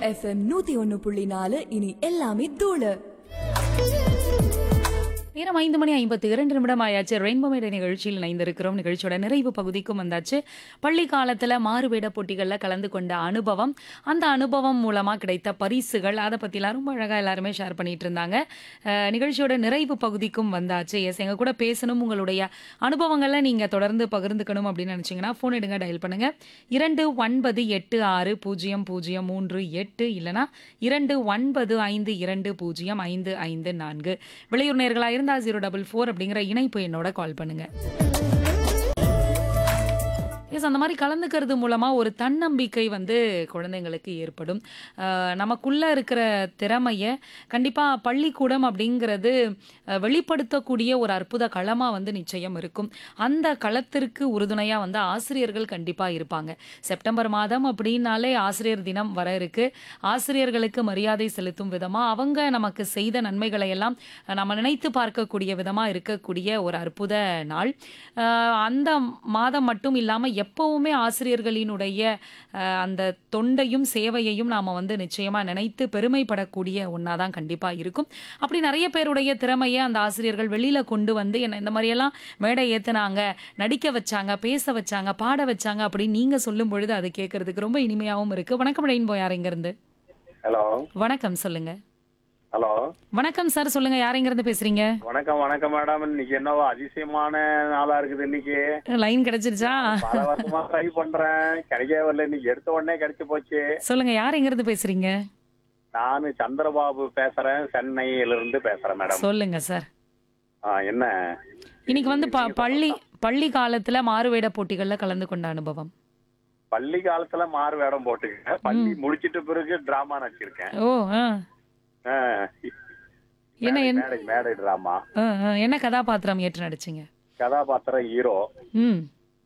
FM நூத்தி ஒன்னு புள்ளி நாலு இனி எல்லாமே தூளு நேரம் ஐந்து மணி ஐம்பத்தி இரண்டு நிமிடம் ஆயாச்சு ரெயின்போ மேடை நிகழ்ச்சியில் இணைந்திருக்கிறோம் நிகழ்ச்சியோட நிறைவு பகுதிக்கும் வந்தாச்சு பள்ளி காலத்தில் மாறுவேட போட்டிகளில் கலந்து கொண்ட அனுபவம் அந்த அனுபவம் மூலமாக கிடைத்த பரிசுகள் அதை பற்றிலாம் ரொம்ப அழகாக எல்லாருமே ஷேர் பண்ணிட்டு இருந்தாங்க அஹ், நிகழ்ச்சியோட நிறைவு பகுதிக்கும் வந்தாச்சு எஸ் எங்கள் கூட பேசணும் உங்களுடைய அனுபவங்களை நீங்கள் தொடர்ந்து பகிர்ந்துக்கணும் அப்படின்னு நினச்சிங்கன்னா ஃபோன் எடுங்க டயல் பண்ணுங்கள் இரண்டு ஒன்பது எட்டு ஆறு பூஜ்ஜியம் பூஜ்ஜியம் மூன்று எட்டு இல்லைனா இரண்டு ஒன்பது ஐந்து இரண்டு பூஜ்ஜியம் ஐந்து ஐந்து நான்கு வெளியூர் நேர்களாக இருந்தால் ஜீரோ டபுள் ஃபோர் அப்படிங்கிற இணைப்பு என்னோட கால் பண்ணுங்க எஸ் அந்த மாதிரி கலந்துக்கிறது மூலமாக ஒரு தன்னம்பிக்கை வந்து குழந்தைங்களுக்கு ஏற்படும் அஹ் நமக்குள்ள இருக்கிற திறமையை கண்டிப்பாக பள்ளிக்கூடம் அப்படிங்கிறது அஹ் வெளிப்படுத்தக்கூடிய ஒரு அற்புத களமாக வந்து நிச்சயம் இருக்கும் அந்த களத்திற்கு உறுதுணையாக வந்து ஆசிரியர்கள் கண்டிப்பாக இருப்பாங்க செப்டம்பர் மாதம் அப்படின்னாலே ஆசிரியர் தினம் வர இருக்கு ஆசிரியர்களுக்கு மரியாதை செலுத்தும் விதமாக அவங்க நமக்கு செய்த நன்மைகளை எல்லாம் நம்ம நினைத்து பார்க்கக்கூடிய விதமாக இருக்கக்கூடிய ஒரு அற்புத நாள் அஹ் அந்த மாதம் மட்டும் இல்லாமல் எப்பவுமே ஆசிரியர்களினுடைய அஹ், அந்த தொண்டையும் சேவையையும் நாம் வந்து நிச்சயமாக நினைத்து பெருமைப்படக்கூடிய ஒன்றா தான் கண்டிப்பாக இருக்கும் அப்படி நிறைய பேருடைய திறமையை அந்த ஆசிரியர்கள் வெளியில் கொண்டு வந்து என்னை இந்த மாதிரியெல்லாம் மேடை ஏற்றுனாங்க நடிக்க வச்சாங்க பேச வச்சாங்க பாட வச்சாங்க அப்படின்னு நீங்கள் சொல்லும் பொழுது அது கேட்கறதுக்கு ரொம்ப இனிமையாகவும் இருக்குது வணக்கம் ரெயின்போ யார் இங்கேருந்து ஹலோ வணக்கம் சொல்லுங்க ஹலோ வணக்கம் சார் சொல்லுங்க யார் இங்கேருந்து பேசுறீங்க வணக்கம் வணக்கம் மேடம் இன்னைக்கு என்னவோ அதிசயமான நாளா இருக்குது இன்னைக்கு லைன் கிடைச்சிருச்சா பல வருஷமா ட்ரை பண்றேன் கிடைக்கவே வரல இன்னைக்கு எடுத்த உடனே கிடைச்சு போச்சு சொல்லுங்க யார் இங்கேருந்து பேசுறீங்க நானு சந்திரபாபு பேசுறேன் சென்னையில இருந்து பேசுறேன் மேடம் சொல்லுங்க சார் ஆ, என்ன இன்னைக்கு வந்து ப- பள்ளி பள்ளி காலத்துல மாறுவேட போட்டிகள்ல கலந்து கொண்ட அனுபவம் பள்ளி காலத்துல மாறு வேடம் போட்டுக்கேன் பள்ளி முடிச்சிட்ட பிறகு டிராமா நடிச்சிருக்கேன் ஓ ஆ ஆ. என்ன என்ன மேடை மேடை டிராமா ஆ, ஆ, என்ன கதாபாத்திரம் ஏற்று நடிச்சீங்க கதாபாத்திரம் ஹீரோ ம்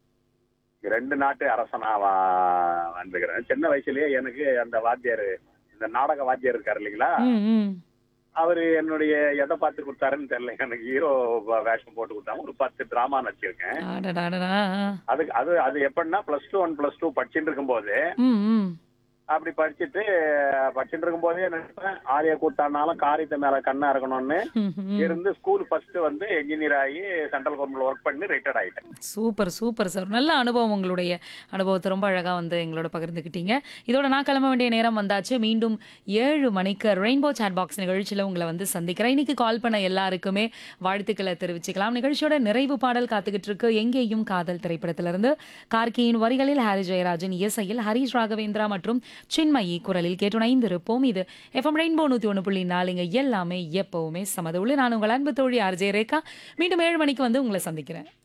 ரெண்டு நாட்டு அரசனா வா- வந்துக்கிறேன் சின்ன வயசுலயே எனக்கு அந்த வாத்தியார் இந்த நாடக வாத்தியார் இருக்காரு இல்லைங்களா ம் ம் அவரு என்னுடைய எதை பார்த்து கொடுத்தாருன்னு தெரியல எனக்கு ஹீரோ வேஷம் போட்டு கொடுத்தாங்க ஒரு பத்து டிராமா நடிச்சிருக்கேன் அடடா, அடடா, ஆ. அதுக்கு அது அது எப்படின்னா plus two one plus two படிச்சுட்டு இருக்கும்போது ம் ம் அப்படி படிச்சுட்டு படிச்சுட்டு இருக்கும்போதே நினைப்பேன் ஆரிய கூட்டானாலும் காரியத்தை மேல கண்ணா இருக்கணும்னு ம், ம். இருந்து ஸ்கூல் ஃபர்ஸ்ட் வந்து என்ஜினியர் ஆகி சென்ட்ரல் கவர்மெண்ட் ஒர்க் பண்ணி ரிட்டையர்ட் ஆயிட்டேன் சூப்பர் சூப்பர் சார் நல்ல அனுபவம் உங்களுடைய அனுபவத்தை ரொம்ப அழகாக வந்து எங்களோட பகிர்ந்துக்கிட்டீங்க இதோட நான் கிளம்ப வேண்டிய நேரம் வந்தாச்சு மீண்டும் ஏழு மணிக்கு ரெயின்போ சாட் பாக்ஸ் நிகழ்ச்சியில் உங்களை வந்து சந்திக்கிறேன் இன்னைக்கு கால் பண்ண எல்லாருக்குமே வாழ்த்துக்களை தெரிவிச்சுக்கலாம் நிகழ்ச்சியோட நிறைவு பாடல் காத்துக்கிட்டு இருக்கு எங்கேயும் காதல் திரைப்படத்திலிருந்து கார்கியின் வரிகளில் ஹாரி ஜெயராஜன் இசையில் ஹரிஷ் ராகவேந்திரா மற்றும் சின்மயி குரலில் கேட்டுணைந்திருப்போம் இது எஃப்எம் ரெயின்போ நூற்றி ஒன்று புள்ளி நாலுங்க எல்லாமே எப்பவுமே சமதுள்ள நான் உங்கள் அன்பு தோழி ஆர்ஜே ரேகா மீண்டும் ஏழு மணிக்கு வந்து உங்களை சந்திக்கிறேன்